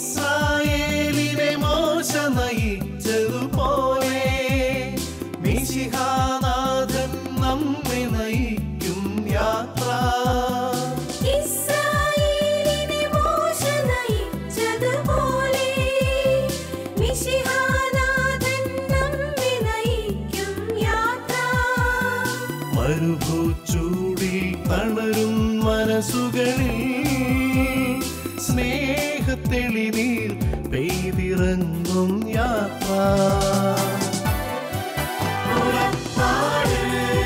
ഇസ്രായേലിനെ മോശ നയിച്ചതുപോലെ മിശിഹാനാഥൻ നമ്മെ നയിക്കും യാത്ര ഇസ്രായേലിനെ മോശ നയിച്ചതുപോലെ മിശിഹാനാഥൻ നമ്മെ നയിക്കും യാത്ര മരുഭൂച്ചൂടിൽ തളരും മനസ്സുകളിൽ സ്നേഹത്തെളിനീർ പെയ്തിറങ്ങും യാത്ര പുറപ്പാട്,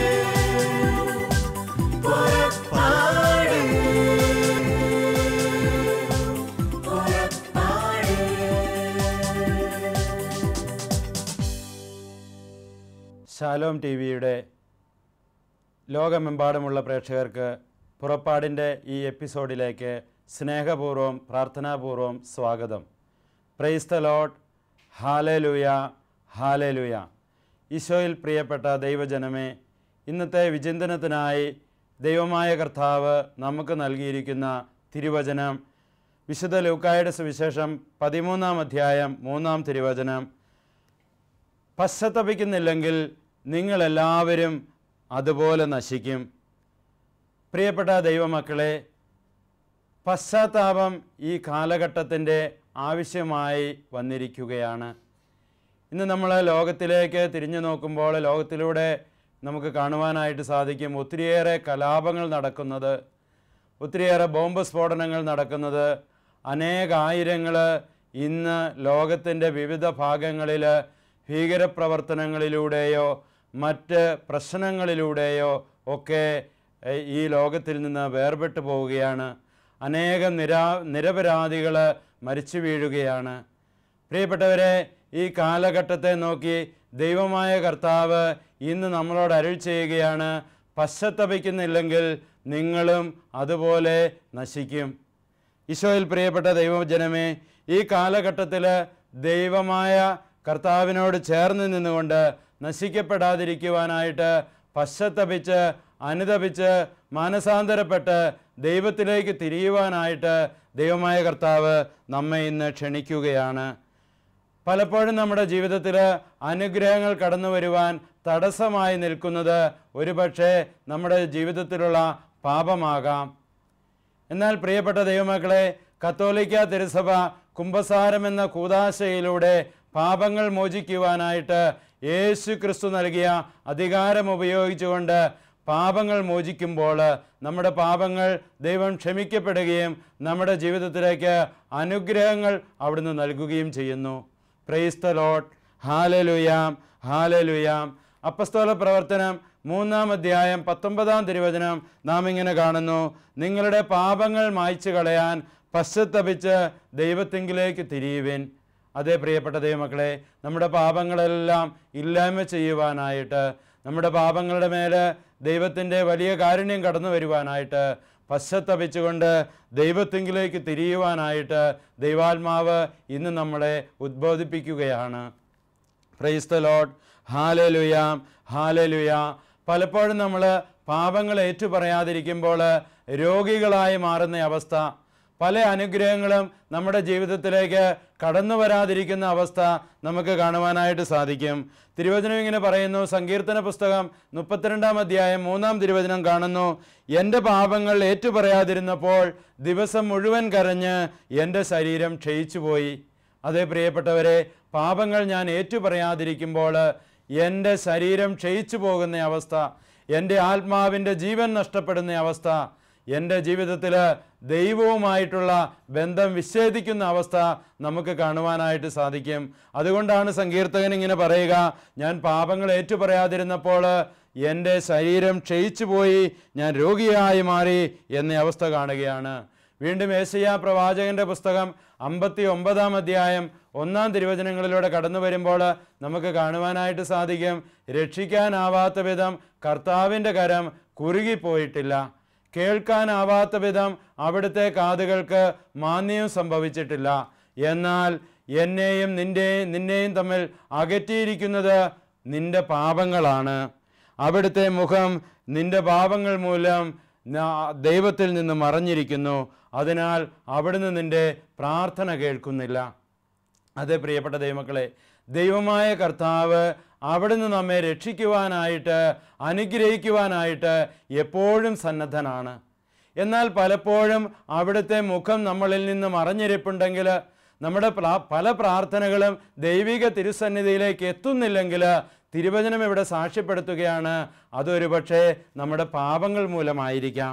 പുറപ്പാട്, ശാലോം ടി വിയുടെ ലോകമെമ്പാടുമുള്ള പ്രേക്ഷകർക്ക് പുറപ്പാടിൻ്റെ ഈ എപ്പിസോഡിലേക്ക് സ്നേഹപൂർവ്വം പ്രാർത്ഥനാപൂർവ്വം സ്വാഗതം praise the Lord hallelujah hallelujah ഈശോയിൽ പ്രിയപ്പെട്ട ദൈവജനമേ ഇന്നത്തെ വിചിന്തനത്തിനായി ദൈവമായ കർത്താവ് നമുക്ക് നൽകിയിരിക്കുന്ന തിരുവചനം വിശുദ്ധ ലൂക്കായുടെ സുവിശേഷം പതിമൂന്നാം അധ്യായം മൂന്നാം തിരുവചനം പശ്ചാത്തപിക്കുന്നില്ലെങ്കിൽ നിങ്ങളെല്ലാവരും അതുപോലെ നശിക്കും പ്രിയപ്പെട്ട ദൈവമക്കളെ പശ്ചാത്താപം ഈ കാലഘട്ടത്തിൻ്റെ ആവശ്യമായി വന്നിരിക്കുകയാണ് ഇന്ന് നമ്മൾ ലോകത്തിലേക്ക് തിരിഞ്ഞു നോക്കുമ്പോൾ ലോകത്തിലൂടെ നമുക്ക് കാണുവാനായിട്ട് സാധിക്കും ഒത്തിരിയേറെ കലാപങ്ങൾ നടക്കുന്നത് ഒത്തിരിയേറെ ബോംബ് സ്ഫോടനങ്ങൾ നടക്കുന്നത് അനേകായിരങ്ങൾ ഇന്ന് ലോകത്തിൻ്റെ വിവിധ ഭാഗങ്ങളിൽ ഭീകരപ്രവർത്തനങ്ങളിലൂടെയോ മറ്റ് പ്രശ്നങ്ങളിലൂടെയോ ഒക്കെ എഹ്, ഈ ലോകത്തിൽ നിന്ന് വേർപെട്ടു പോവുകയാണ് അനേകം നിരാ നിരപരാധികൾ മരിച്ചു വീഴുകയാണ് പ്രിയപ്പെട്ടവരെ ഈ കാലഘട്ടത്തെ നോക്കി ദൈവമായ കർത്താവ് ഇന്ന് നമ്മളോട് അരുൾ ചെയ്യുകയാണ് പശ്ചാത്തപിക്കുന്നില്ലെങ്കിൽ നിങ്ങളും അതുപോലെ നശിക്കും ഈശോയിൽ പ്രിയപ്പെട്ട ദൈവജനമേ ഈ കാലഘട്ടത്തിൽ ദൈവമായ കർത്താവിനോട് ചേർന്ന് നിന്നുകൊണ്ട് നശിക്കപ്പെടാതിരിക്കുവാനായിട്ട് പശ്ചാത്തപിച്ച് അനുതപിച്ച് മാനസാന്തരപ്പെട്ട് ദൈവത്തിലേക്ക് തിരിയുവാനായിട്ട് ദൈവമായ കർത്താവ് നമ്മെ ഇന്ന് ക്ഷണിക്കുകയാണ് പലപ്പോഴും നമ്മുടെ ജീവിതത്തിൽ അനുഗ്രഹങ്ങൾ കടന്നു വരുവാൻ തടസ്സമായി നിൽക്കുന്നത് ഒരുപക്ഷെ നമ്മുടെ ജീവിതത്തിലുള്ള പാപമാകാം എന്നാൽ പ്രിയപ്പെട്ട ദൈവമക്കളെ കത്തോലിക്ക തിരുസഭ കുംഭസാരം എന്ന കൂതാശയിലൂടെ പാപങ്ങൾ മോചിക്കുവാനായിട്ട് യേശു ക്രിസ്തു നൽകിയ അധികാരം ഉപയോഗിച്ചുകൊണ്ട് പാപങ്ങൾ മോചിക്കുമ്പോൾ നമ്മുടെ പാപങ്ങൾ ദൈവം ക്ഷമിക്കപ്പെടുകയും നമ്മുടെ ജീവിതത്തിലേക്ക് അനുഗ്രഹങ്ങൾ അവിടുന്ന് നൽകുകയും ചെയ്യുന്നു പ്രൈസ് ദ ലോട്ട് ഹാലലുയാം ഹാലലുയാം അപ്പസ്തോല പ്രവർത്തനം മൂന്നാം അധ്യായം പത്തൊമ്പതാം തിരുവചനം നാം ഇങ്ങനെ കാണുന്നു നിങ്ങളുടെ പാപങ്ങൾ മായ്ച്ചു കളയാൻ പശ്ചത്തപിച്ച് ദൈവത്തിങ്കിലേക്ക് തിരിയുവിൻ അതേ പ്രിയപ്പെട്ട ദൈവമക്കളെ നമ്മുടെ പാപങ്ങളെല്ലാം ഇല്ലായ്മ ചെയ്യുവാനായിട്ട് നമ്മുടെ പാപങ്ങളുടെ മേലെ ദൈവത്തിൻ്റെ വലിയ കാരുണ്യം കടന്നു വരുവാനായിട്ട് പശ്ചത്തപിച്ചുകൊണ്ട് ദൈവത്തിങ്കിലേക്ക് തിരിയുവാനായിട്ട് ദൈവാത്മാവ് ഇന്ന് നമ്മളെ ഉദ്ബോധിപ്പിക്കുകയാണ് praise the Lord hallelujah hallelujah പലപ്പോഴും നമ്മൾ പാപങ്ങൾ ഏറ്റുപറയാതിരിക്കുമ്പോൾ രോഗികളായി മാറുന്ന അവസ്ഥ പല അനുഗ്രഹങ്ങളും നമ്മുടെ ജീവിതത്തിലേക്ക് കടന്നു വരാതിരിക്കുന്ന അവസ്ഥ നമുക്ക് കാണുവാനായിട്ട് സാധിക്കും തിരുവചനം ഇങ്ങനെ പറയുന്നു സങ്കീർത്തന പുസ്തകം മുപ്പത്തിരണ്ടാം അധ്യായം മൂന്നാം തിരുവചനം കാണുന്നു എൻ്റെ പാപങ്ങൾ ഏറ്റുപറയാതിരുന്നപ്പോൾ ദിവസം മുഴുവൻ കരഞ്ഞ് എൻ്റെ ശരീരം ക്ഷയിച്ചുപോയി അതേ പ്രിയപ്പെട്ടവരെ പാപങ്ങൾ ഞാൻ ഏറ്റുപറയാതിരിക്കുമ്പോൾ എൻ്റെ ശരീരം ക്ഷയിച്ചു പോകുന്ന അവസ്ഥ എൻ്റെ ആത്മാവിൻ്റെ ജീവൻ നഷ്ടപ്പെടുന്ന അവസ്ഥ എൻ്റെ ജീവിതത്തിൽ ദൈവവുമായിട്ടുള്ള ബന്ധം വിച്ഛേദിക്കുന്ന അവസ്ഥ നമുക്ക് കാണുവാനായിട്ട് സാധിക്കും അതുകൊണ്ടാണ് സങ്കീർത്തകൻ ഇങ്ങനെ പറയുക ഞാൻ പാപങ്ങൾ ഏറ്റുപറയാതിരുന്നപ്പോൾ എൻ്റെ ശരീരം ക്ഷയിച്ചു പോയി ഞാൻ രോഗിയായി മാറി എന്ന അവസ്ഥ കാണുകയാണ് വീണ്ടും ഏഷ്യ പ്രവാചകന്റെ പുസ്തകം അമ്പത്തി ഒമ്പതാം അധ്യായം ഒന്നാം തിരുവചനങ്ങളിലൂടെ കടന്നു വരുമ്പോൾ നമുക്ക് കാണുവാനായിട്ട് സാധിക്കും രക്ഷിക്കാനാവാത്ത വിധം കർത്താവിൻ്റെ കരം കുറുകിപ്പോയിട്ടില്ല കേൾക്കാനാവാത്ത വിധം അവിടുത്തെ കാതുകൾക്ക് മാന്യവും സംഭവിച്ചിട്ടില്ല എന്നാൽ എന്നെയും നിന്റെ നിന്നെയും തമ്മിൽ അകറ്റിയിരിക്കുന്നത് നിന്റെ പാപങ്ങളാണ് അവിടുത്തെ മുഖം നിന്റെ പാപങ്ങൾ മൂലം നാ- ദൈവത്തിൽ നിന്ന് മറഞ്ഞിരിക്കുന്നു അതിനാൽ അവിടുന്ന് നിൻ്റെ പ്രാർത്ഥന കേൾക്കുന്നില്ല അതെ പ്രിയപ്പെട്ട ദൈവമക്കളെ ദൈവമായ കർത്താവ് അവിടുന്ന് നമ്മെ രക്ഷിക്കുവാനായിട്ട് അനുഗ്രഹിക്കുവാനായിട്ട് എപ്പോഴും സന്നദ്ധനാണ് എന്നാൽ പലപ്പോഴും അവിടുത്തെ മുഖം നമ്മളിൽ നിന്ന് മറഞ്ഞിരിപ്പുണ്ടെങ്കിൽ നമ്മുടെ പ്ര- പല പ്രാർത്ഥനകളും ദൈവിക തിരുസന്നിധിയിലേക്ക് എത്തുന്നില്ലെങ്കിൽ തിരുവചനം ഇവിടെ സാക്ഷ്യപ്പെടുത്തുകയാണ് അതൊരു പക്ഷേ നമ്മുടെ പാപങ്ങൾ മൂലമായിരിക്കാം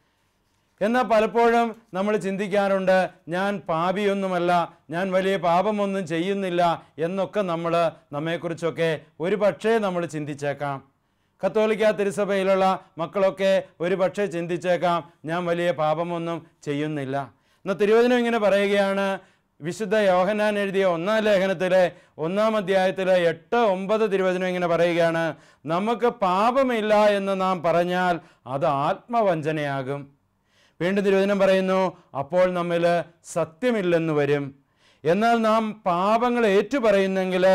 എന്നാൽ പലപ്പോഴും നമ്മൾ ചിന്തിക്കാറുണ്ട് ഞാൻ പാപിയൊന്നുമല്ല ഞാൻ വലിയ പാപമൊന്നും ചെയ്യുന്നില്ല എന്നൊക്കെ നമ്മൾ നമ്മെക്കുറിച്ചൊക്കെ ഒരു പക്ഷേ നമ്മൾ ചിന്തിച്ചേക്കാം കത്തോലിക്ക തിരുസഭയിലുള്ള മക്കളൊക്കെ ഒരു പക്ഷേ ചിന്തിച്ചേക്കാം ഞാൻ വലിയ പാപമൊന്നും ചെയ്യുന്നില്ല എന്നാൽ തിരുവചനം ഇങ്ങനെ പറയുകയാണ് വിശുദ്ധ യോഹന്നാൻ എഴുതിയ ഒന്നാം ലേഖനത്തിലെ ഒന്നാം അധ്യായത്തിലെ എട്ട് ഒമ്പത് തിരുവചനം ഇങ്ങനെ പറയുകയാണ് നമുക്ക് പാപമില്ല എന്ന് നാം പറഞ്ഞാൽ അത് ആത്മവഞ്ചനയാകും വീണ്ടും തിരുവചനം പറയുന്നു അപ്പോൾ നമ്മിൽ സത്യമില്ലെന്ന് വരും എന്നാൽ നാം പാപങ്ങൾ ഏറ്റുപറയുന്നെങ്കിൽ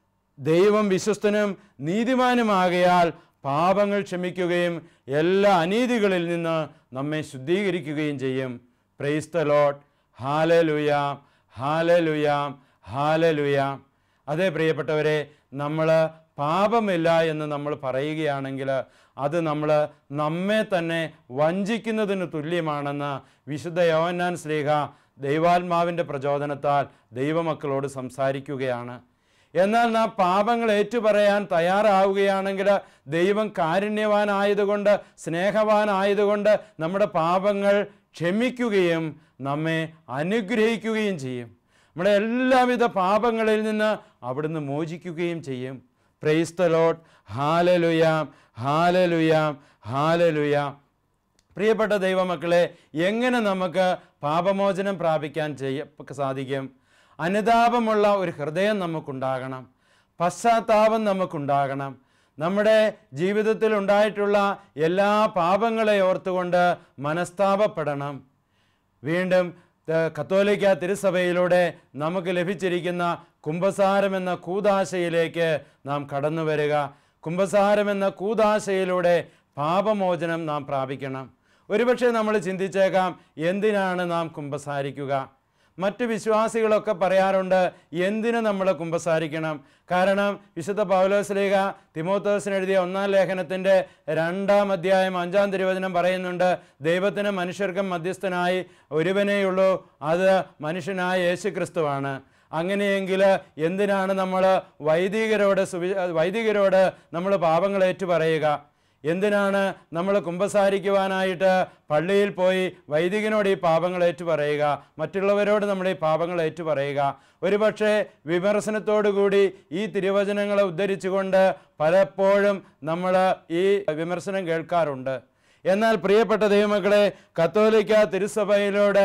ദൈവം വിശ്വസ്തനും നീതിമാനുമാകയാൽ പാപങ്ങൾ ക്ഷമിക്കുകയും എല്ലാ അനീതികളിൽ നിന്ന് നമ്മെ ശുദ്ധീകരിക്കുകയും ചെയ്യും പ്രൈസ് ദ ലോട്ട് ഹാലലുയാം ഹാലലുയാം ഹാലലുയാം അതേ പ്രിയപ്പെട്ടവരെ നമ്മൾ പാപമില്ല എന്ന് നമ്മൾ പറയുകയാണെങ്കിൽ അത് നമ്മൾ നമ്മെ തന്നെ വഞ്ചിക്കുന്നതിന് തുല്യമാണെന്ന് വിശുദ്ധ യോഹന്നാൻ സ്ലീഹ ദൈവാത്മാവിൻ്റെ പ്രചോദനത്താൽ ദൈവമക്കളോട് സംസാരിക്കുകയാണ് എന്നാൽ നാം പാപങ്ങൾ ഏറ്റുപറയാൻ തയ്യാറാവുകയാണെങ്കിൽ ദൈവം കാരുണ്യവാനായതുകൊണ്ട് സ്നേഹവാനായതുകൊണ്ട് നമ്മുടെ പാപങ്ങൾ ക്ഷമിക്കുകയും നമ്മെ അനുഗ്രഹിക്കുകയും ചെയ്യും നമ്മുടെ എല്ലാവിധ പാപങ്ങളിൽ നിന്ന് അവിടുന്ന് മോചിക്കുകയും ചെയ്യും പ്രൈസ് ദ ലോട്ട് ഹാലലുയാം ഹാലലുയാം ഹാലലുയാം പ്രിയപ്പെട്ട ദൈവമക്കളെ എങ്ങനെ നമുക്ക് പാപമോചനം പ്രാപിക്കാൻ ചെയ്യ സാധിക്കും അനുതാപമുള്ള ഒരു ഹൃദയം നമുക്കുണ്ടാകണം പശ്ചാത്താപം നമുക്കുണ്ടാകണം നമ്മുടെ ജീവിതത്തിൽ ഉണ്ടായിട്ടുള്ള എല്ലാ പാപങ്ങളെ ഓർത്തുകൊണ്ട് മനസ്താപപ്പെടണം വീണ്ടും ത- കത്തോലിക്ക തിരുസഭയിലൂടെ നമുക്ക് ലഭിച്ചിരിക്കുന്ന കുംഭസാരം എന്ന കൂതാശയിലേക്ക് നാം കടന്നു വരിക കുംഭസാരം എന്ന കൂതാശയിലൂടെ പാപമോചനം നാം പ്രാപിക്കണം ഒരുപക്ഷെ നമ്മൾ ചിന്തിച്ചേക്കാം എന്തിനാണ് നാം കുംഭസാരിക്കുക മറ്റ് വിശ്വാസികളൊക്കെ പറയാറുണ്ട് എന്തിന് നമ്മൾ കുമ്പസാരിക്കണം കാരണം വിശുദ്ധ പൗലോസ്ലീഗ തിമോത്തോസിന് എഴുതിയ ഒന്നാം ലേഖനത്തിൻ്റെ രണ്ടാം അധ്യായം അഞ്ചാം തിരുവചനം പറയുന്നുണ്ട് ദൈവത്തിന് മനുഷ്യർക്കും മധ്യസ്ഥനായി ഒരുവനേയുള്ളൂ അത് മനുഷ്യനായ യേശു ക്രിസ്തുവാണ് അങ്ങനെയെങ്കിൽ എന്തിനാണ് നമ്മൾ വൈദികരോട് സുവി വൈദികരോട് നമ്മൾ പാപങ്ങൾ ഏറ്റുപറയുക എന്തിനാണ് നമ്മൾ കുമ്പസാരിക്കുവാനായിട്ട് പള്ളിയിൽ പോയി വൈദികനോട് ഈ പാപങ്ങൾ ഏറ്റു പറയുക മറ്റുള്ളവരോട് നമ്മൾ ഈ പാപങ്ങൾ ഏറ്റു പറയുക ഒരുപക്ഷെ വിമർശനത്തോടുകൂടി ഈ തിരുവചനങ്ങളെ ഉദ്ധരിച്ചുകൊണ്ട് പലപ്പോഴും നമ്മൾ ഈ വിമർശനം കേൾക്കാറുണ്ട് എന്നാൽ പ്രിയപ്പെട്ട ദൈവമക്കളെ കത്തോലിക്ക തിരുസഭയിലൂടെ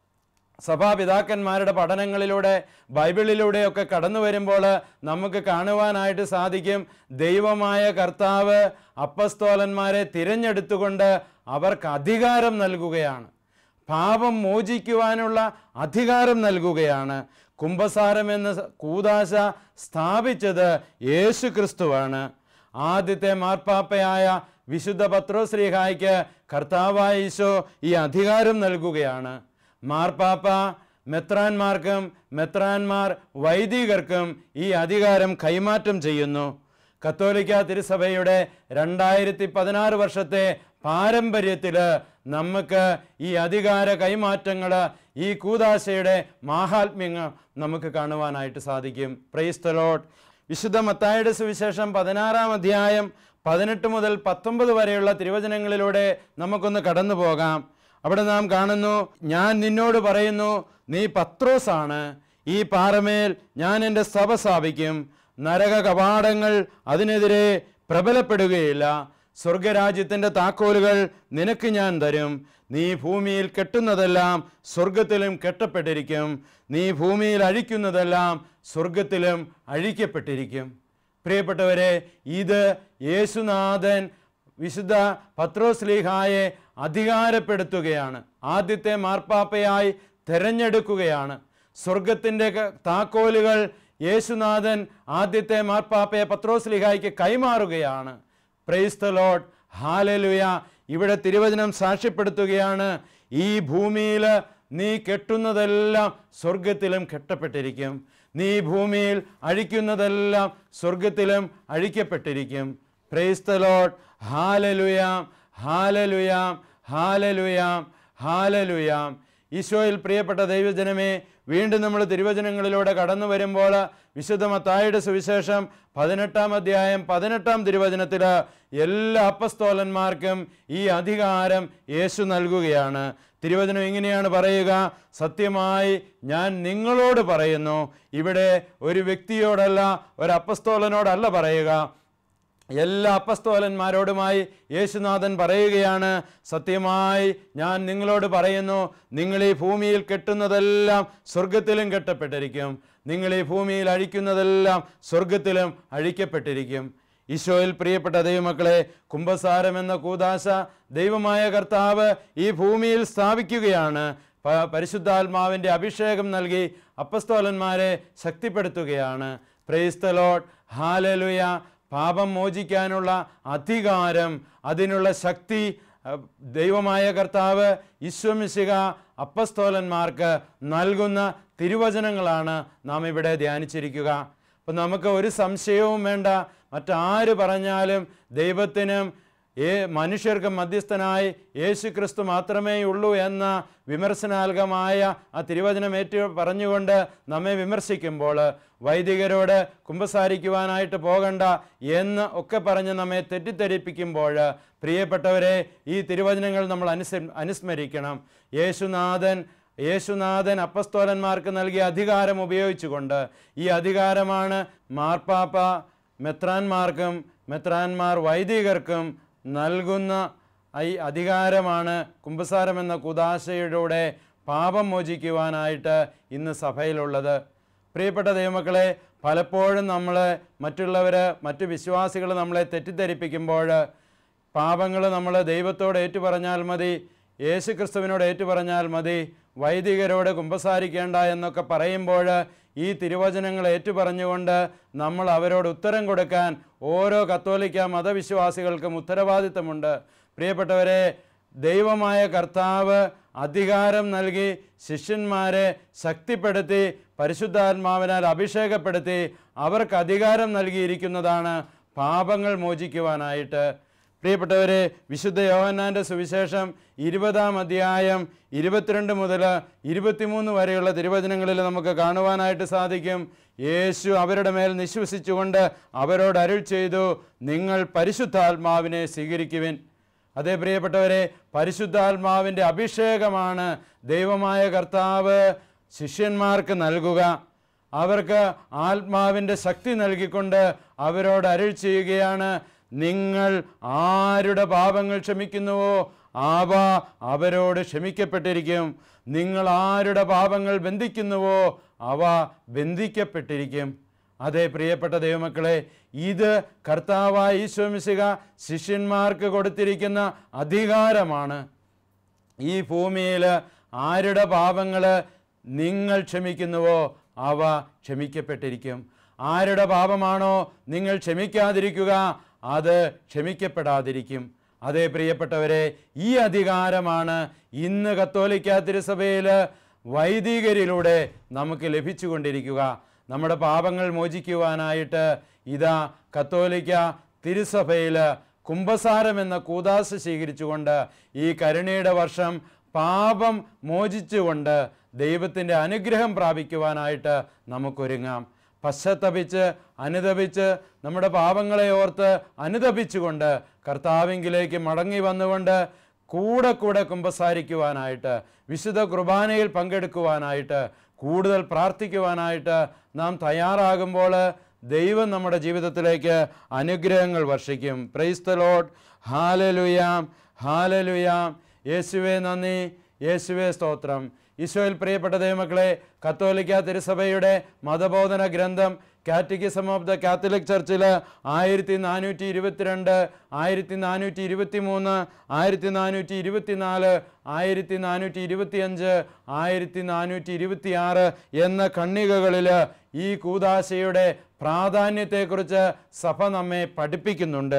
സഭാപിതാക്കന്മാരുടെ പഠനങ്ങളിലൂടെ ബൈബിളിലൂടെയൊക്കെ കടന്നു വരുമ്പോൾ നമുക്ക് കാണുവാനായിട്ട് സാധിക്കും ദൈവമായ കർത്താവ് അപ്പസ്തോലന്മാരെ തിരഞ്ഞെടുത്തുകൊണ്ട് അവർക്ക് അധികാരം നൽകുകയാണ് പാപം മോചിക്കുവാനുള്ള അധികാരം നൽകുകയാണ് കുംഭസാരം എന്ന കൂതാശ സ്ഥാപിച്ചത് യേശു ക്രിസ്തുവാണ് ആദ്യത്തെ മാർപ്പാപ്പയായ വിശുദ്ധ പത്രോശ്രീഹായ്ക്ക് കർത്താവായ ഈശോ ഈ അധികാരം നൽകുകയാണ് മാർപ്പാപ്പ മെത്രാന്മാർക്കും മെത്രാന്മാർ വൈദികർക്കും ഈ അധികാരം കൈമാറ്റം ചെയ്യുന്നു കത്തോലിക്ക തിരുസഭയുടെ രണ്ടായിരത്തി പതിനാറ് വർഷത്തെ പാരമ്പര്യത്തിൽ നമുക്ക് ഈ അധികാര കൈമാറ്റങ്ങൾ ഈ കൂതാശയുടെ മാഹാത്മ്യങ്ങൾ നമുക്ക് കാണുവാനായിട്ട് സാധിക്കും പ്രൈസ് ദ ലോഡ് വിശുദ്ധ മത്തായുടെ സുവിശേഷം പതിനാറാം അധ്യായം പതിനെട്ട് മുതൽ പത്തൊമ്പത് വരെയുള്ള തിരുവചനങ്ങളിലൂടെ നമുക്കൊന്ന് കടന്നു പോകാം അവിടെ നാം കാണുന്നു ഞാൻ നിന്നോട് പറയുന്നു നീ പത്രോസാണ് ഈ പാറമേൽ ഞാൻ എൻ്റെ സഭ സ്ഥാപിക്കും നരക കവാടങ്ങൾ അതിനെതിരെ പ്രബലപ്പെടുകയില്ല സ്വർഗരാജ്യത്തിൻ്റെ താക്കോലുകൾ നിനക്ക് ഞാൻ തരും നീ ഭൂമിയിൽ കെട്ടുന്നതെല്ലാം സ്വർഗത്തിലും കെട്ടപ്പെട്ടിരിക്കും നീ ഭൂമിയിൽ അഴിക്കുന്നതെല്ലാം സ്വർഗത്തിലും അഴിക്കപ്പെട്ടിരിക്കും പ്രിയപ്പെട്ടവരെ ഇത് യേശുനാഥൻ വിശുദ്ധ പത്രോസ്ലീഹായെ അധികാരപ്പെടുത്തുകയാണ് ആദ്യത്തെ മാർപ്പാപ്പയായി തിരഞ്ഞെടുക്കുകയാണ് സ്വർഗത്തിൻ്റെ ക- താക്കോലുകൾ യേശുനാഥൻ ആദ്യത്തെ മാർപ്പാപ്പയെ പത്രോസ്ലിഹായ്ക്ക് കൈമാറുകയാണ് പ്രൈസ് ദ ലോഡ് ഹാലലുയ ഇവിടെ തിരുവചനം സാക്ഷ്യപ്പെടുത്തുകയാണ് ഈ ഭൂമിയിൽ നീ കെട്ടുന്നതെല്ലാം സ്വർഗത്തിലും കെട്ടപ്പെട്ടിരിക്കും നീ ഭൂമിയിൽ അഴിക്കുന്നതെല്ലാം സ്വർഗത്തിലും അഴിക്കപ്പെട്ടിരിക്കും praise the Lord hallelujah hallelujah hallelujah hallelujah ഈശോയിൽ പ്രിയപ്പെട്ട ദൈവജനമേ വീണ്ടും നമ്മൾ തിരുവചനങ്ങളിലൂടെ കടന്നു വരുമ്പോൾ വിശുദ്ധ മത്തായുടെ സുവിശേഷം പതിനെട്ടാം അധ്യായം പതിനെട്ടാം തിരുവചനത്തിൽ എല്ലാ അപ്പസ്തോലന്മാർക്കും ഈ അധികാരം യേശു നൽകുകയാണ് തിരുവചനം ഇങ്ങനെയാണ് പറയുക സത്യമായി ഞാൻ നിങ്ങളോട് പറയുന്നു ഇവിടെ ഒരു വ്യക്തിയോടല്ല ഒരു അപ്പസ്തോലനോടല്ല പറയുക എല്ലാ അപ്പസ്തോലന്മാരോടുമായി യേശുനാഥൻ പറയുകയാണ് സത്യമായി ഞാൻ നിങ്ങളോട് പറയുന്നു നിങ്ങൾ ഈ ഭൂമിയിൽ കെട്ടുന്നതെല്ലാം സ്വർഗത്തിലും കെട്ടപ്പെട്ടിരിക്കും നിങ്ങൾ ഈ ഭൂമിയിൽ അഴിക്കുന്നതെല്ലാം സ്വർഗത്തിലും അഴിക്കപ്പെട്ടിരിക്കും ഈശോയിൽ പ്രിയപ്പെട്ട ദൈവമക്കളെ കുംഭസാരം എന്ന കൂതാശ ദൈവമായ കർത്താവ് ഈ ഭൂമിയിൽ സ്ഥാപിക്കുകയാണ് പ- പരിശുദ്ധാത്മാവിൻ്റെ അഭിഷേകം നൽകി അപ്പസ്തോലന്മാരെ ശക്തിപ്പെടുത്തുകയാണ് പ്രൈസ് ദ ലോഡ് ഹാലലുയ പാപം മോചിക്കാനുള്ള അധികാരം അതിനുള്ള ശക്തി അഹ്, ദൈവമായ കർത്താവ് ഈശ്വമിശിക അപ്പസ്തോലന്മാർക്ക് നൽകുന്ന തിരുവചനങ്ങളാണ് നാം ഇവിടെ ധ്യാനിച്ചിരിക്കുക അപ്പം നമുക്ക് ഒരു സംശയവും വേണ്ട മറ്റാര് പറഞ്ഞാലും ദൈവത്തിനും ഏ മനുഷ്യർക്ക് മധ്യസ്ഥനായി യേശു ക്രിസ്തു മാത്രമേ ഉള്ളൂ എന്ന വിമർശനാത്മകമായ ആ തിരുവചനം ഏറ്റു പറഞ്ഞുകൊണ്ട് നമ്മെ വിമർശിക്കുമ്പോൾ വൈദികരോട് കുമ്പസാരിക്കുവാനായിട്ട് പോകണ്ട എന്ന് ഒക്കെ പറഞ്ഞ് നമ്മെ തെറ്റിദ്ധരിപ്പിക്കുമ്പോൾ പ്രിയപ്പെട്ടവരെ ഈ തിരുവചനങ്ങൾ നമ്മൾ അനുസ അനുസ്മരിക്കണം യേശുനാഥൻ യേശുനാഥൻ അപ്പസ്തോലന്മാർക്ക് നൽകിയ അധികാരം ഉപയോഗിച്ചുകൊണ്ട് ഈ അധികാരമാണ് മാർപ്പാപ്പ മെത്രാന്മാർക്കും മെത്രാന്മാർ വൈദികർക്കും നൽകുന്ന ഈ അധികാരമാണ് കുംഭസാരം എന്ന കുദാശയിലൂടെ പാപം മോചിക്കുവാനായിട്ട് ഇന്ന് സഭയിലുള്ളത് പ്രിയപ്പെട്ട ദൈവമക്കളെ പലപ്പോഴും നമ്മൾ മറ്റുള്ളവർ മറ്റു വിശ്വാസികൾ നമ്മളെ തെറ്റിദ്ധരിപ്പിക്കുമ്പോൾ പാപങ്ങൾ നമ്മൾ ദൈവത്തോട് ഏറ്റുപറഞ്ഞാൽ മതി യേശു ക്രിസ്തുവിനോട് ഏറ്റുപറഞ്ഞാൽ മതി വൈദികരോട് കുമ്പസാരിക്കേണ്ട എന്നൊക്കെ പറയുമ്പോൾ ഈ തിരുവചനങ്ങൾ ഏറ്റുപറഞ്ഞുകൊണ്ട് നമ്മൾ അവരോട് ഉത്തരം കൊടുക്കാൻ ഓരോ കത്തോലിക്ക മതവിശ്വാസികൾക്കും ഉത്തരവാദിത്തമുണ്ട് പ്രിയപ്പെട്ടവരെ ദൈവമായ കർത്താവ് അധികാരം നൽകി ശിഷ്യന്മാരെ ശക്തിപ്പെടുത്തി പരിശുദ്ധാത്മാവിനാൽ അഭിഷേകപ്പെടുത്തി അവർക്ക് അധികാരം നൽകിയിരിക്കുന്നതാണ് പാപങ്ങൾ മോചിക്കുവാനായിട്ട് പ്രിയപ്പെട്ടവരെ വിശുദ്ധ യോഹന്നാൻ്റെ സുവിശേഷം ഇരുപതാം അധ്യായം ഇരുപത്തിരണ്ട് മുതൽ ഇരുപത്തിമൂന്ന് വരെയുള്ള തിരുവചനങ്ങളിൽ നമുക്ക് കാണുവാനായിട്ട് സാധിക്കും യേശു അവരുടെ മേൽ നിശ്വസിച്ചുകൊണ്ട് അവരോട് അരുൾ ചെയ്തു നിങ്ങൾ പരിശുദ്ധാത്മാവിനെ സ്വീകരിക്കുവിൻ അതേ പ്രിയപ്പെട്ടവരെ പരിശുദ്ധാത്മാവിൻ്റെ അഭിഷേകമാണ് ദൈവമായ കർത്താവ് ശിഷ്യന്മാർക്ക് നൽകുക അവർക്ക് ആത്മാവിൻ്റെ ശക്തി നൽകിക്കൊണ്ട് അവരോട് അരുൾ ചെയ്യുകയാണ് നിങ്ങൾ ആരുടെ പാപങ്ങൾ ക്ഷമിക്കുന്നുവോ അവ അവരോട് ക്ഷമിക്കപ്പെട്ടിരിക്കും നിങ്ങൾ ആരുടെ പാപങ്ങൾ ബന്ധിക്കുന്നുവോ അവ ബന്ധിക്കപ്പെട്ടിരിക്കും അതെ പ്രിയപ്പെട്ട ദൈവമക്കളെ ഇത് കർത്താവായ ഈശ്വമിശിക ശിഷ്യന്മാർക്ക് കൊടുത്തിരിക്കുന്ന അധികാരമാണ് ഈ ഭൂമിയിൽ ആരുടെ പാപങ്ങൾ നിങ്ങൾ ക്ഷമിക്കുന്നുവോ അവ ക്ഷമിക്കപ്പെട്ടിരിക്കും ആരുടെ പാപമാണോ നിങ്ങൾ ക്ഷമിക്കാതിരിക്കുക അത് ക്ഷമിക്കപ്പെടാതിരിക്കും അതേ പ്രിയപ്പെട്ടവരെ ഈ അധികാരമാണ് ഇന്ന് കത്തോലിക്ക തിരുസഭയിൽ വൈദികരിലൂടെ നമുക്ക് ലഭിച്ചുകൊണ്ടിരിക്കുക നമ്മുടെ പാപങ്ങൾ മോചിക്കുവാനായിട്ട് ഇതാ കത്തോലിക്ക തിരുസഭയിൽ കുംഭസാരം എന്ന കൂതാശ സ്വീകരിച്ചുകൊണ്ട് ഈ കരുണയുടെ വർഷം പാപം മോചിച്ചുകൊണ്ട് ദൈവത്തിൻ്റെ അനുഗ്രഹം പ്രാപിക്കുവാനായിട്ട് നമുക്കൊരുങ്ങാം പശ്ചാത്തപിച്ച് അനുതപിച്ച് നമ്മുടെ പാപങ്ങളെ ഓർത്ത് അനുതപിച്ചുകൊണ്ട് കർത്താവിങ്കിലേക്ക് മടങ്ങി വന്നുകൊണ്ട് കൂടെ കൂടെ കുമ്പസാരിക്കുവാനായിട്ട് വിശുദ്ധ കുർബാനയിൽ പങ്കെടുക്കുവാനായിട്ട് കൂടുതൽ പ്രാർത്ഥിക്കുവാനായിട്ട് നാം തയ്യാറാകുമ്പോൾ ദൈവം നമ്മുടെ ജീവിതത്തിലേക്ക് അനുഗ്രഹങ്ങൾ വർഷിക്കും praise the Lord hallelujah hallelujah യേശുവേ നന്ദി യേശുവേ സ്തോത്രം ഈശോയിൽ പ്രിയപ്പെട്ട ദൈവമക്കളെ കത്തോലിക്ക തിരുസഭയുടെ മതബോധന ഗ്രന്ഥം കാറ്റഗിസം ഓഫ് ദ കാത്തലിക് ചർച്ചിൽ ആയിരത്തി നാനൂറ്റി ഇരുപത്തിരണ്ട് ആയിരത്തി നാനൂറ്റി ഇരുപത്തി മൂന്ന് ആയിരത്തി നാനൂറ്റി ഇരുപത്തിനാല് ആയിരത്തി നാനൂറ്റി ഇരുപത്തിയഞ്ച് ആയിരത്തി നാനൂറ്റി ഇരുപത്തിയാറ് എന്ന ഖണ്ണികകളിൽ ഈ കൂതാശയുടെ പ്രാധാന്യത്തെക്കുറിച്ച് സഭ നമ്മെ പഠിപ്പിക്കുന്നുണ്ട്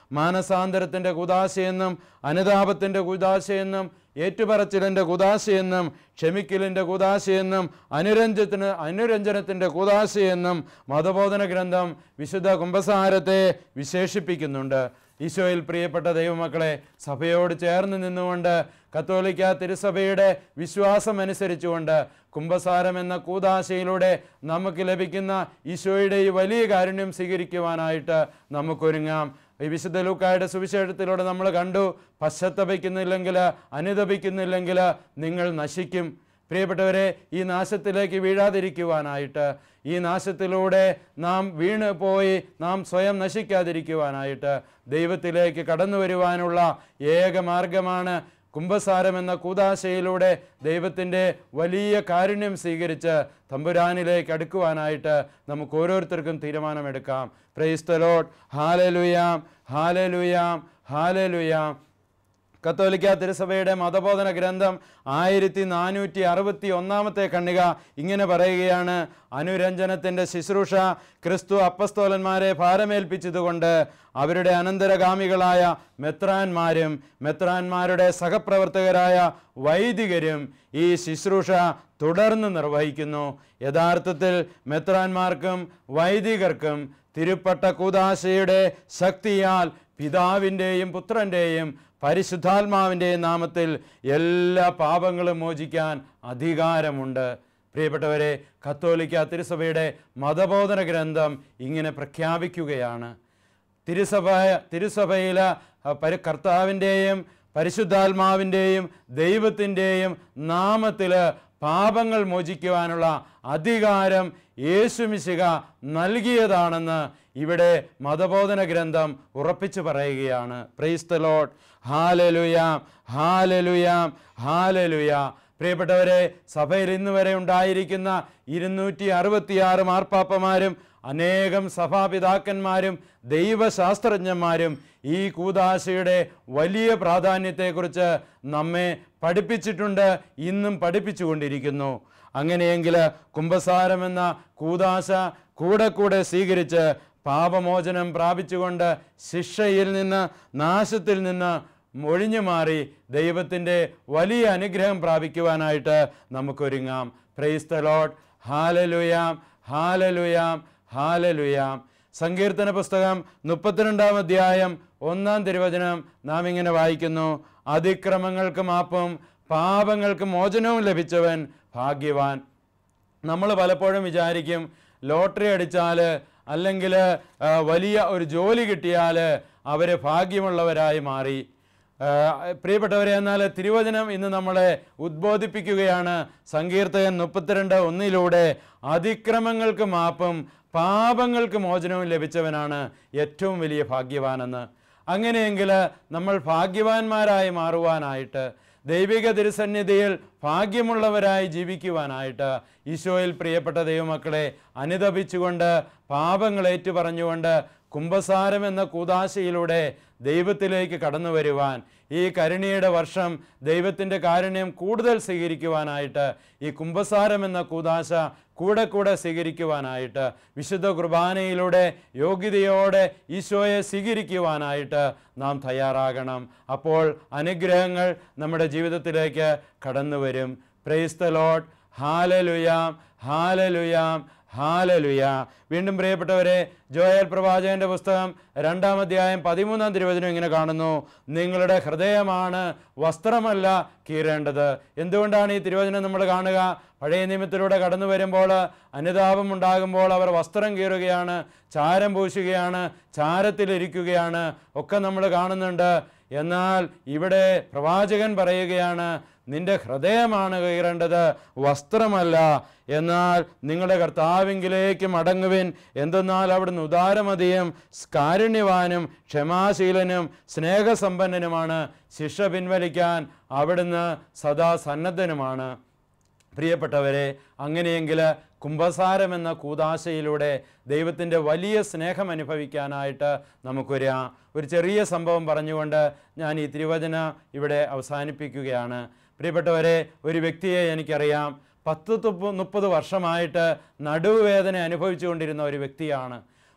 മാനസാന്തരത്തിൻ്റെ കുതാശയെന്നും അനുതാപത്തിൻ്റെ കുതാശയെന്നും ഏറ്റുപറച്ചിലിൻ്റെ കുതാശയെന്നും ക്ഷമിക്കലിൻ്റെ കുതാശയെന്നും അനുരഞ്ജത്തിന് അനുരഞ്ജനത്തിൻ്റെ കുതാശയെന്നും മതബോധന ഗ്രന്ഥം വിശുദ്ധ കുംഭസാരത്തെ വിശേഷിപ്പിക്കുന്നുണ്ട് ഈശോയിൽ പ്രിയപ്പെട്ട ദൈവമക്കളെ സഭയോട് ചേർന്ന് നിന്നുകൊണ്ട് കത്തോലിക്ക തിരുസഭയുടെ വിശ്വാസം അനുസരിച്ചുകൊണ്ട് കുംഭസാരം എന്ന കൂതാശയിലൂടെ നമുക്ക് ലഭിക്കുന്ന ഈശോയുടെ ഈ വലിയ കാരുണ്യം സ്വീകരിക്കുവാനായിട്ട് നമുക്കൊരുങ്ങാം ഈ വിശുദ്ധ ലൂക്കായുടെ സുവിശേഷത്തിലൂടെ നമ്മൾ കണ്ടു പശ്ചാത്തപിക്കുന്നില്ലെങ്കിൽ അനുതപിക്കുന്നില്ലെങ്കിൽ നിങ്ങൾ നശിക്കും പ്രിയപ്പെട്ടവരെ ഈ നാശത്തിലേക്ക് വീഴാതിരിക്കുവാനായിട്ട് ഈ നാശത്തിലൂടെ നാം വീണ് പോയി നാം സ്വയം നശിക്കാതിരിക്കുവാനായിട്ട് ദൈവത്തിലേക്ക് കടന്നു വരുവാനുള്ള ഏക മാർഗമാണ് കുംഭസാരം എന്ന കൂതാശയിലൂടെ ദൈവത്തിൻ്റെ വലിയ കാരുണ്യം സ്വീകരിച്ച് തമ്പുരാനിലേക്ക് അടുക്കുവാനായിട്ട് നമുക്ക് ഓരോരുത്തർക്കും തീരുമാനമെടുക്കാം praise the Lord hallelujah hallelujah hallelujah കത്തോലിക്ക തിരുസഭയുടെ മതബോധന ഗ്രന്ഥം ആയിരത്തി നാനൂറ്റി അറുപത്തി ഒന്നാമത്തെ കണ്ണിക ഇങ്ങനെ പറയുകയാണ് അനുരഞ്ജനത്തിൻ്റെ ശുശ്രൂഷ ക്രിസ്തു അപ്പസ്തോലന്മാരെ ഭാരമേൽപ്പിച്ചതുകൊണ്ട് അവരുടെ അനന്തരഗാമികളായ മെത്രാന്മാരും മെത്രാന്മാരുടെ സഹപ്രവർത്തകരായ വൈദികരും ഈ ശുശ്രൂഷ തുടർന്ന് നിർവഹിക്കുന്നു യഥാർത്ഥത്തിൽ മെത്രാന്മാർക്കും വൈദികർക്കും തിരുപ്പട്ട കൂതാശയുടെ ശക്തിയാൽ പിതാവിൻ്റെയും പുത്രൻ്റെയും പരിശുദ്ധാത്മാവിൻ്റെയും നാമത്തിൽ എല്ലാ പാപങ്ങളും മോചിക്കാൻ അധികാരമുണ്ട് പ്രിയപ്പെട്ടവരെ കത്തോലിക്ക തിരുസഭയുടെ മതബോധന ഗ്രന്ഥം ഇങ്ങനെ പ്രഖ്യാപിക്കുകയാണ് തിരുസഭ തിരുസഭയിൽ പരി കർത്താവിൻ്റെയും പരിശുദ്ധാത്മാവിൻ്റെയും ദൈവത്തിൻ്റെയും നാമത്തിൽ പാപങ്ങൾ മോചിക്കുവാനുള്ള അധികാരം യേശുമിശിക നൽകിയതാണെന്ന് ഇവിടെ മതബോധന ഗ്രന്ഥം ഉറപ്പിച്ചു പറയുകയാണ് praise the Lord hallelujah hallelujah hallelujah പ്രിയപ്പെട്ടവരെ സഭയിൽ ഇന്ന് വരെ ഉണ്ടായിരിക്കുന്ന ഇരുന്നൂറ്റി അറുപത്തിയാറ് മാർപ്പാപ്പമാരും അനേകം സഭാപിതാക്കന്മാരും ദൈവശാസ്ത്രജ്ഞന്മാരും ഈ കൂതാശയുടെ വലിയ പ്രാധാന്യത്തെക്കുറിച്ച് നമ്മെ പഠിപ്പിച്ചിട്ടുണ്ട് ഇന്നും പഠിപ്പിച്ചുകൊണ്ടിരിക്കുന്നു അങ്ങനെയെങ്കിൽ കുംഭസാരം എന്ന കൂതാശ കൂടെ കൂടെ സ്വീകരിച്ച് പാപമോചനം പ്രാപിച്ചുകൊണ്ട് ശിക്ഷയിൽ നിന്ന് നാശത്തിൽ നിന്ന് ഒഴിഞ്ഞു മാറി ദൈവത്തിൻ്റെ വലിയ അനുഗ്രഹം പ്രാപിക്കുവാനായിട്ട് നമുക്കൊരുങ്ങാം praise the Lord hallelujah hallelujah hallelujah സങ്കീർത്തന പുസ്തകം മുപ്പത്തിരണ്ടാം അധ്യായം ഒന്നാം തിരുവചനം നാം ഇങ്ങനെ വായിക്കുന്നു അതിക്രമങ്ങൾക്ക് മാപ്പും പാപങ്ങൾക്ക് മോചനവും ലഭിച്ചവൻ ഭാഗ്യവാൻ നമ്മൾ പലപ്പോഴും വിചാരിക്കും ലോട്ടറി അടിച്ചാൽ അല്ലെങ്കിൽ ആ, വലിയ ഒരു ജോലി കിട്ടിയാൽ അവർ ഭാഗ്യമുള്ളവരായി മാറി ആ, പ്രിയപ്പെട്ടവരെ എന്നാൽ തിരുവചനം ഇന്ന് നമ്മളെ ഉദ്ബോധിപ്പിക്കുകയാണ് സങ്കീർത്തകൻ മുപ്പത്തിരണ്ട് ഒന്നിലൂടെ അതിക്രമങ്ങൾക്ക് മാപ്പും പാപങ്ങൾക്ക് മോചനവും ലഭിച്ചവനാണ് ഏറ്റവും വലിയ ഭാഗ്യവാനെന്ന് അങ്ങനെയെങ്കിൽ നമ്മൾ ഭാഗ്യവാന്മാരായി മാറുവാനായിട്ട് ദൈവിക തിരുസന്നിധിയിൽ ഭാഗ്യമുള്ളവരായി ജീവിക്കുവാനായിട്ട് ഈശോയിൽ പ്രിയപ്പെട്ട ദൈവമക്കളെ അനുദപിച്ചുകൊണ്ട് പാപങ്ങൾ ഏറ്റുപറഞ്ഞുകൊണ്ട് കുംഭസാരം എന്ന കൂതാശയിലൂടെ ദൈവത്തിലേക്ക് കടന്നു വരുവാൻ ഈ കരുണയുടെ വർഷം ദൈവത്തിൻ്റെ കാരുണ്യം കൂടുതൽ സ്വീകരിക്കുവാനായിട്ട് ഈ കുംഭസാരം എന്ന കൂതാശ കൂടെ കൂടെ സ്വീകരിക്കുവാനായിട്ട് വിശുദ്ധ കുർബാനയിലൂടെ യോഗ്യതയോടെ ഈശോയെ സ്വീകരിക്കുവാനായിട്ട് നാം തയ്യാറാകണം അപ്പോൾ അനുഗ്രഹങ്ങൾ നമ്മുടെ ജീവിതത്തിലേക്ക് കടന്നു വരും praise the Lord hallelujah hallelujah hallelujah വീണ്ടും പ്രിയപ്പെട്ടവരെ ജോയൽ പ്രവാചകന്റെ പുസ്തകം രണ്ടാം അധ്യായം പതിമൂന്നാം തിരുവചനം ഇങ്ങനെ കാണുന്നു നിങ്ങളുടെ ഹൃദയമാണ് വസ്ത്രമല്ല കീറേണ്ടത് എന്തുകൊണ്ടാണ് ഈ തിരുവചനം നമ്മൾ കാണുക പഴയ നിയമത്തിലൂടെ കടന്നു വരുമ്പോൾ അനുതാപം ഉണ്ടാകുമ്പോൾ അവർ വസ്ത്രം കീറുകയാണ് ചാരം പൂശുകയാണ് ചാരത്തിലിരിക്കുകയാണ് ഒക്കെ നമ്മൾ കാണുന്നുണ്ട് എന്നാൽ ഇവിടെ പ്രവാചകൻ പറയുകയാണ് നിന്റെ ഹൃദയമാണ് കീറേണ്ടത് വസ്ത്രമല്ല എന്നാൽ നിങ്ങളുടെ കർത്താവിങ്കിലേക്ക് മടങ്ങുവിൻ എന്തെന്നാൽ അവിടുന്ന് ഉദാരമതിയും കാരുണ്യവാനും ക്ഷമാശീലനും സ്നേഹസമ്പന്നനുമാണ് ശിക്ഷ പിൻവലിക്കാൻ അവിടുന്ന് സദാ സന്നദ്ധനുമാണ് പ്രിയപ്പെട്ടവരെ അങ്ങനെയെങ്കിൽ കുംഭസാരം എന്ന കൂതാശയിലൂടെ ദൈവത്തിൻ്റെ വലിയ സ്നേഹം അനുഭവിക്കാനായിട്ട് നമുക്കൊരു ഒരു ചെറിയ സംഭവം പറഞ്ഞുകൊണ്ട് ഞാൻ ഈ തിരുവചന ഇവിടെ അവസാനിപ്പിക്കുകയാണ് പ്രിയപ്പെട്ടവരെ ഒരു വ്യക്തിയെ എനിക്കറിയാം പത്ത് തുപ്പ് മുപ്പത് വർഷമായിട്ട് നടുവേദന അനുഭവിച്ചുകൊണ്ടിരുന്ന ഒരു വ്യക്തിയാണ്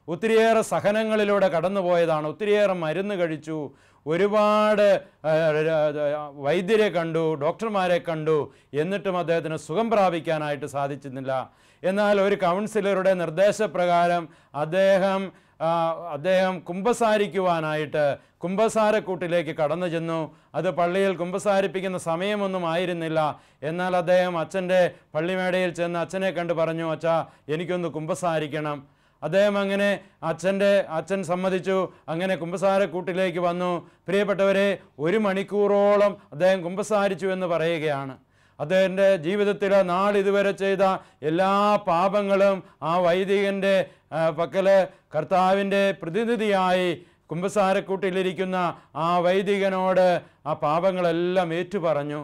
ഒത്തിരിയേറെ സഹനങ്ങളിലൂടെ കടന്നുപോയതാണ് ഒത്തിരിയേറെ മരുന്ന് കഴിച്ചു ഒരുപാട് ആ, ആ, വൈദ്യരെ കണ്ടു ഡോക്ടർമാരെ കണ്ടു എന്നിട്ടും അദ്ദേഹത്തിന് സുഖം പ്രാപിക്കാനായിട്ട് സാധിച്ചിരുന്നില്ല എന്നാൽ ഒരു കൗൺസിലറുടെ നിർദ്ദേശപ്രകാരം അദ്ദേഹം ആ, അദ്ദേഹം കുമ്പസാരിക്കുവാനായിട്ട് കുമ്പസാരക്കൂട്ടിലേക്ക് കടന്നു ചെന്നു അത് പള്ളിയിൽ കുമ്പസാരിപ്പിക്കുന്ന സമയമൊന്നും ആയിരുന്നില്ല എന്നാൽ അദ്ദേഹം അച്ഛൻ്റെ പള്ളിമേടയിൽ ചെന്ന് അച്ഛനെ കണ്ട് പറഞ്ഞു അച്ഛാ എനിക്കൊന്ന് കുമ്പസാരിക്കണം അദ്ദേഹം അങ്ങനെ അച്ഛൻ്റെ അച്ഛൻ സമ്മതിച്ചു അങ്ങനെ കുമ്പസാരക്കൂട്ടിലേക്ക് വന്നു പ്രിയപ്പെട്ടവരെ ഒരു മണിക്കൂറോളം അദ്ദേഹം കുമ്പസാരിച്ചു എന്ന് പറയുകയാണ് അദ്ദേഹത്തിൻ്റെ ജീവിതത്തിൽ നാളിതുവരെ ചെയ്ത എല്ലാ പാപങ്ങളും ആ വൈദികൻ്റെ ആ, പക്കല് കർത്താവിൻ്റെ പ്രതിനിധിയായി കുമ്പസാരക്കൂട്ടിലിരിക്കുന്ന ആ വൈദികനോട് ആ പാപങ്ങളെല്ലാം ഏറ്റുപറഞ്ഞു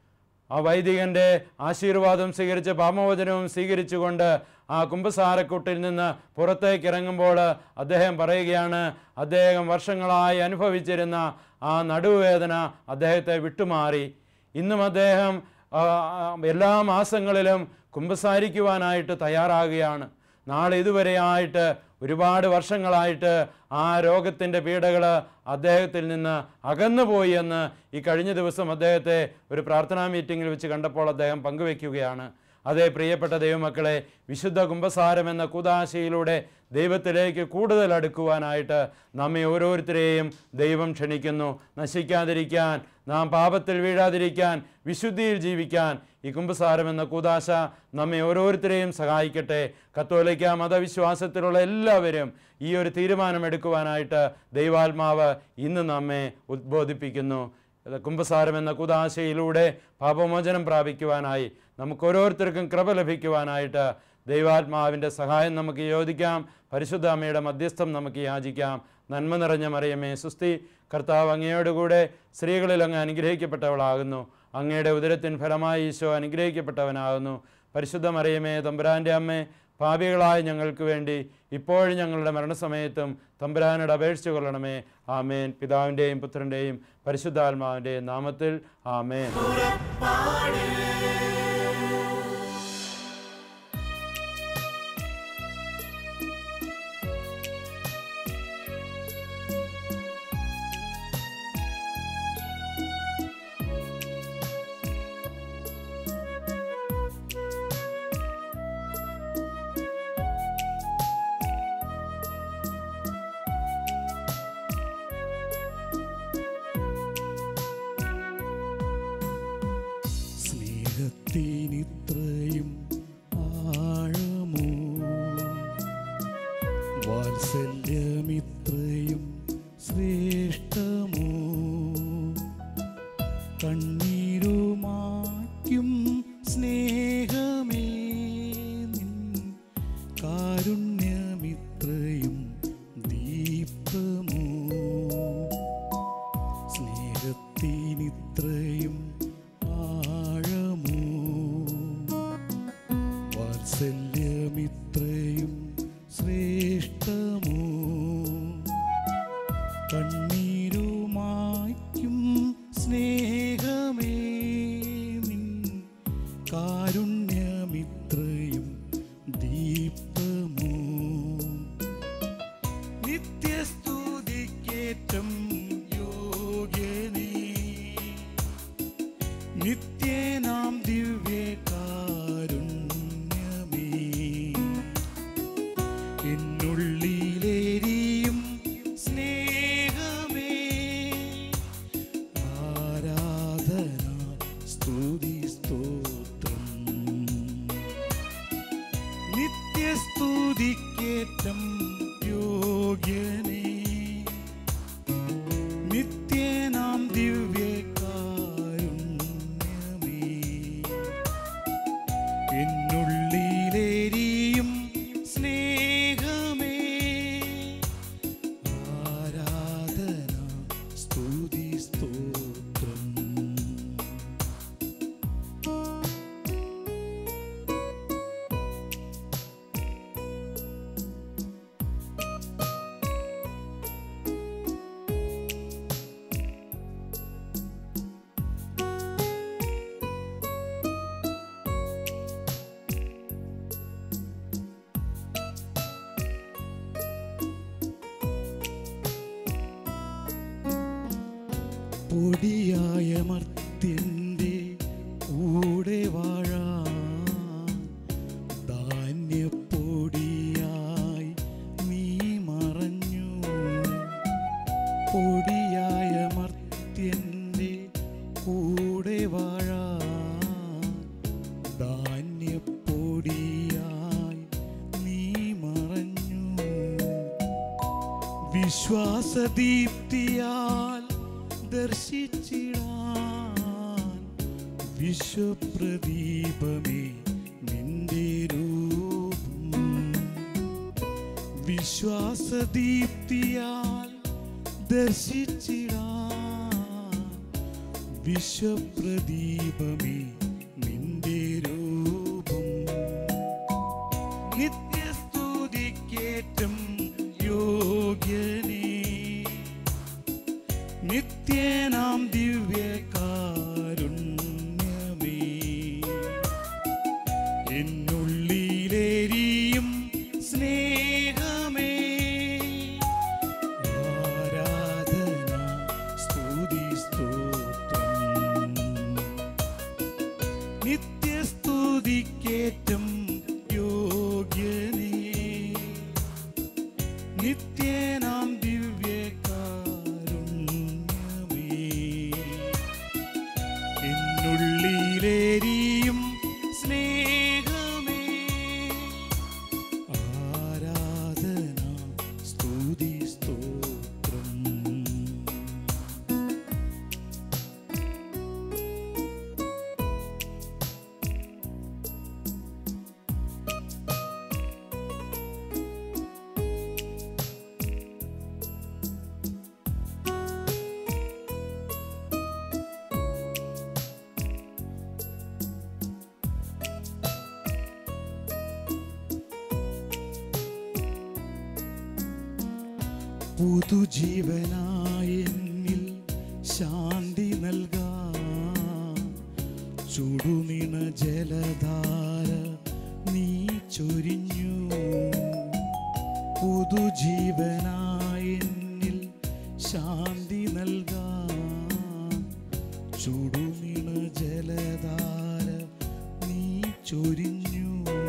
ആ വൈദികന്റെ ആശീർവാദം സ്വീകരിച്ച് പാമവചനവും സ്വീകരിച്ചുകൊണ്ട് ആ കുംഭസാരക്കൂട്ടിൽ നിന്ന് പുറത്തേക്ക് ഇറങ്ങുമ്പോൾ അദ്ദേഹം പറയുകയാണ് അദ്ദേഹം വർഷങ്ങളായി അനുഭവിച്ചിരുന്ന ആ നടുവേദന അദ്ദേഹത്തെ വിട്ടുമാറി ഇന്നും അദ്ദേഹം ആ, ആ, എല്ലാ മാസങ്ങളിലും കുമ്പസാരിക്കുവാനായിട്ട് തയ്യാറാകുകയാണ് നാളെ ഇതുവരെയായിട്ട് ഒരുപാട് വർഷങ്ങളായിട്ട് ആ രോഗത്തിൻ്റെ പീഡകൾ അദ്ദേഹത്തിൽ നിന്ന് അകന്നുപോയി എന്ന് ഈ കഴിഞ്ഞ ദിവസം അദ്ദേഹത്തെ ഒരു പ്രാർത്ഥനാ മീറ്റിങ്ങിൽ വെച്ച് കണ്ടപ്പോൾ അദ്ദേഹം പങ്കുവെക്കുകയാണ് അതേ പ്രിയപ്പെട്ട ദൈവമക്കളെ വിശുദ്ധ കുംഭസാരം എന്ന കുതാശയിലൂടെ ദൈവത്തിലേക്ക് കൂടുതൽ അടുക്കുവാനായിട്ട് നമ്മെ ഓരോരുത്തരെയും ദൈവം ക്ഷണിക്കുന്നു നശിക്കാതിരിക്കാൻ നാം പാപത്തിൽ വീഴാതിരിക്കാൻ വിശുദ്ധിയിൽ ജീവിക്കാൻ ഈ കുംഭസാരം എന്ന കൂതാശ നമ്മെ ഓരോരുത്തരെയും സഹായിക്കട്ടെ കത്തോലിക്ക മതവിശ്വാസത്തിലുള്ള എല്ലാവരും ഈ ഒരു തീരുമാനമെടുക്കുവാനായിട്ട് ദൈവാത്മാവ് ഇന്ന് നമ്മെ ഉദ്ബോധിപ്പിക്കുന്നു ഇത് കുംഭസാരം എന്ന കുതാശയിലൂടെ പാപമോചനം പ്രാപിക്കുവാനായി നമുക്ക് ഓരോരുത്തർക്കും കൃപ ലഭിക്കുവാനായിട്ട് ദൈവാത്മാവിൻ്റെ സഹായം നമുക്ക് യോജിക്കാം പരിശുദ്ധ അമ്മയുടെ മധ്യസ്ഥം നമുക്ക് യാചിക്കാം നന്മ നിറഞ്ഞ മറിയമേ സുസ്തി കർത്താവ് അങ്ങയോടുകൂടെ സ്ത്രീകളിൽ അങ്ങ് അനുഗ്രഹിക്കപ്പെട്ടവളാകുന്നു അങ്ങയുടെ ഉദരത്തിൻ ഫലമായി ഈശോ അനുഗ്രഹിക്കപ്പെട്ടവനാകുന്നു പരിശുദ്ധ മറിയമേ തമ്പുരാൻ്റെ അമ്മേ പാപികളായ ഞങ്ങൾക്ക് വേണ്ടി ഇപ്പോഴും ഞങ്ങളുടെ മരണസമയത്തും തമ്പുരാനോട് അപേക്ഷിച്ചു കൊള്ളണമേ ആമേൻ പിതാവിൻ്റെയും പുത്രൻ്റെയും പരിശുദ്ധാത്മാവിൻ്റെയും നാമത്തിൽ ആമേൻ സ്നേഹത്തിനിത്രയും ആഴമോ വാത്സല്യമിത്രയും ശ്രേഷ്ഠമോ കണ്ണീരുമാക്കും സ്നേഹമേ നിൻ കാരുണ്യമിത്രയും ദീപമോ സ്നേഹത്തിനിത്രയും ആഴമോ വാത്സല്യമിത്രയും ശ്രേഷ്ഠമോ കണ്ണീരുമായ്ക്കും സ്നേഹമേ നിൻ കാരുണ്യമിത്രയും ദീപമോ നിത്യസ്തുതിക്കേറ്റം യോഗ്യനേ നിത്യനാം ദിവ്യകാരുണ്യമേ എന്നുള്ളിലേരിയും സ്നേഹമേ ആരാധന സ്തുതി സ്തോത്രം നിത്യസ്തുതിക്കേറ്റം യോഗ്യനേ നിത്യനാം ദിവ്യകാരുണ്യമേ എന്നുള്ളിലേരിയും സ്നേഹമേ ആരാധന സ്തുതി സ്തോത്രം പൊടിയായ മർത്യൻ്റെ കൂടെ വാഴാൻ ധാന്യപ്പൊടിയായി നീ മറഞ്ഞു പൊടിയായ മർത്യൻ്റെ കൂടെ വാഴാൻ ധാന്യപ്പൊടിയായി നീ മറഞ്ഞു വിശ്വാസദീപ്തിയാൽ ദർശിച്ചിടാൻ വിശ്വപ്രദീപമേ നിന്റെ രൂപം വിശ്വാസദീപ്തിയാൽ ദർശിച്ചിടാൻ വിശ്വപ്രദീപമേ നിന്റെ രൂപം നിത്യസ്തുതിക്കേറ്റം യോഗ്യനേ നിത്യനാം ദിവ്യകാരുണ്യമേ എന്നുള്ളിലേരിയും സ്നേഹമേ ആരാധന സ്തുതി സ്തോത്രം നിത്യസ്തുതിക്കേറ്റം യോഗ്യനേ നിത്യനാം ദിവ്യകാരുണ്യമേ എന്നുള്ളിലേരിയും സ്നേഹമേ ആരാധന സ്തുതി സ്തോത്രം പുതുജീവനായെന്നിൽ ശാന്തി നൽകാൻ ചുടുനിണ ജലധാര നീ ചൊരിഞ്ഞു പുതുജീവനായെന്നിൽ ശാന്തി നൽകാൻ ചുടുനിണ ജലധാര നീ ചൊരിഞ്ഞു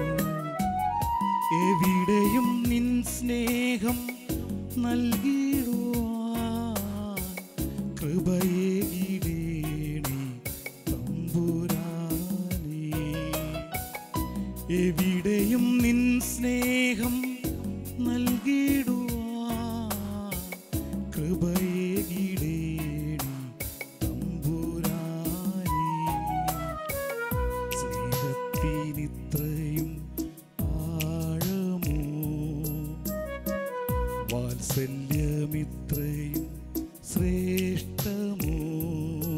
എവിടെയും നിൻ സ്നേഹം നൽകിടുവാൻ കൃപയേകിടേണി തമ്പുരാനേ എവിടെയും നിൻ സ്നേഹം നൽകിടുവാൻ കൃപയേകിടേണി തമ്പുരാനേ സ്നേഹത്തിനിത്രയും ആഴമോ വാത്സല്യമിത്രയും ശ്രേഷ്ഠമോ